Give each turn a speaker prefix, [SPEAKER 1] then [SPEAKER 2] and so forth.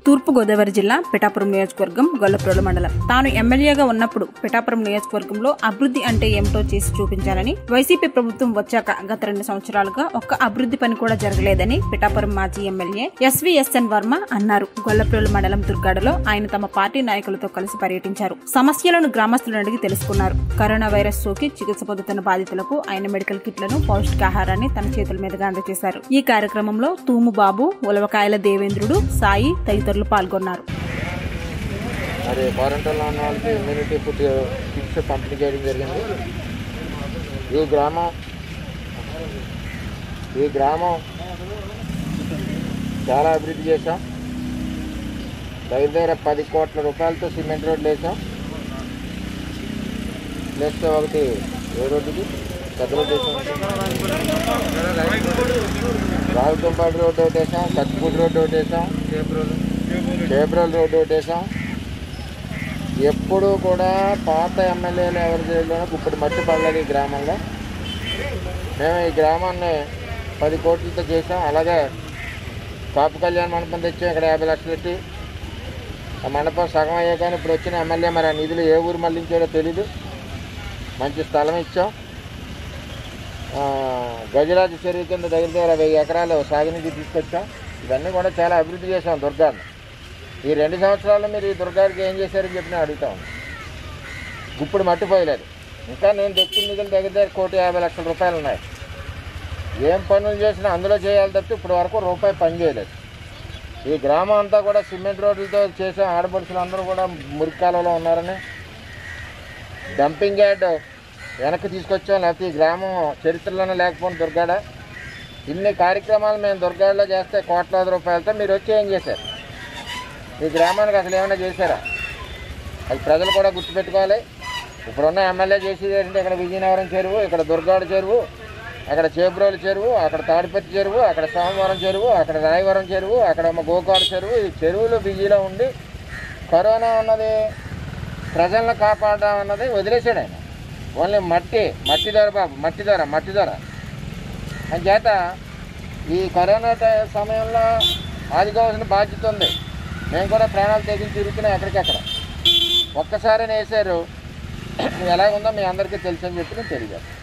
[SPEAKER 1] తూర్పు గోదావరి జిల్లా పిఠాపురం నియోజకవర్గం గొల్లప్రోలు మండలం తాను ఎమ్మెల్యేగా ఉన్నప్పుడు పిఠాపురం నియోజకవర్గంలో అభివృద్ధి అంటే ఏమిటో చేసి చూపించాలని వైసీపీ ప్రభుత్వం వచ్చాక గత రెండు సంవత్సరాలుగా ఒక్క అభివృద్ధి పని కూడా జరగలేదని పిఠాపురం మాజీ ఎమ్మెల్యే ఎస్వీఎస్ఎన్ వర్మ అన్నారు గొల్లప్రోలు మండలం దుర్గాడలో ఆయన తమ పార్టీ నాయకులతో కలిసి పర్యటించారు సమస్యలను గ్రామస్తులను అడిగి తెలుసుకున్నారు కరోనా వైరస్ సోకి చికిత్స పొందుతున్న బాధితులకు ఆయన మెడికల్ కిట్లను పౌష్టికాహారాన్ని తన చేతుల మీదుగా అందజేశారు ఈ కార్యక్రమంలో తూము బాబు ఉలవకాయల దేవేంద్రుడు సాయి తదితరులు పాల్గొన్నారు
[SPEAKER 2] మరి క్వారంటైన్లో ఉన్న వాళ్ళకి ఇమ్యూనిటీ ఫుడ్ కిట్స్ పంపిణీ చేయడం జరిగింది ఈ గ్రామం ఈ గ్రామం చాలా అభివృద్ధి చేశాం దగ్గర దగ్గర పది కోట్ల రూపాయలతో సిమెంట్ రోడ్లు వేసాం ప్లస్ ఒకటి ఏ రోడ్డుకి పెద్ద రోడ్డు వేసాం రావుతుంపాటి రోడ్డు ఒకటి వేసాం కచ్చిపూడి రోడ్డు ఒకటి వేసాం చేబ్రోల్ రోడ్డు ఒకటి వేసాం ఎప్పుడు కూడా పాత ఎమ్మెల్యేలు ఎవరి జైల్లోనూ ఇప్పుడు మట్టి పడలేదు ఈ గ్రామంలో మేము ఈ గ్రామాన్ని పది కోట్లతో చేసాం అలాగే కాపు కళ్యాణ మండపం తెచ్చాం ఇక్కడ యాభై లక్షలు పెట్టి ఆ మండపం సగం అయ్యా కానీ ఇప్పుడు వచ్చిన ఎమ్మెల్యే మరి ఆ నిధులు ఏ ఊరు మళ్ళించాడో తెలీదు మంచి స్థలం ఇచ్చాం ఆ, గజరాజు చెరువు కింద దగ్గర దగ్గర వెయ్యి ఎకరాలు సాగునీటి తీసుకొచ్చాం ఇవన్నీ కూడా చాలా అభివృద్ధి చేసాం దుర్గాన్ని ఈ రెండు సంవత్సరాల్లో మీరు ఈ దుర్గారికి ఏం చేశారని చెప్పి నేను అడుగుతా ఉన్నాను ఇప్పుడు మట్టిపోయలేదు ఇంకా నేను తెచ్చిన నిధులు దగ్గర దగ్గర కోటి యాభై లక్షల రూపాయలు ఉన్నాయి ఏం పనులు చేసినా అందులో చేయాలి తప్పితే ఇప్పుడు వరకు రూపాయి పని చేయలేదు ఈ గ్రామం అంతా కూడా సిమెంట్ రోడ్లతో చేసే ఆడపడుచులు అందరూ కూడా మురికాలలో ఉన్నారని డంపింగ్ యార్డ్ వెనక్కి తీసుకొచ్చాం లేకపోతే ఈ గ్రామం చరిత్రలోనే లేకపోయిన దుర్గాడ ఇన్ని కార్యక్రమాలు మేము దుర్గాడలో చేస్తే కోట్లాది రూపాయలతో మీరు వచ్చి ఏం చేశారు ఈ గ్రామానికి అసలు ఏమైనా చేశారా అది ప్రజలు కూడా గుర్తుపెట్టుకోవాలి ఇప్పుడున్న ఎమ్మెల్యే చేసేది ఏంటంటే ఇక్కడ విజయనగరం చెరువు ఇక్కడ దుర్గాడ చెరువు అక్కడ చేబ్రోలు చెరువు అక్కడ తాడిపత్రి చెరువు అక్కడ సోమవారం చెరువు అక్కడ రాయవరం చెరువు అక్కడ మా గోకాడు చెరువు ఈ చెరువులు బిజీలో ఉండి కరోనా ఉన్నది ప్రజలను కాపాడడం అన్నది వదిలేసాడు ఆయన ఓన్లీ మట్టి మట్టి ధర బాబు మట్టి ధర మట్టి ధర అని చేత ఈ కరోనా టై- సమయంలో ఆదుకోవాల్సిన బాధ్యత ఉంది మేము కూడా ప్రాణాలు తెగించి తిరుగుతున్నాం ఎక్కడికక్కడ ఒక్కసారి వేసారు ఎలా ఉందో మీ అందరికీ తెలుసు అని చెప్పి నేను తెలియజేస్తాను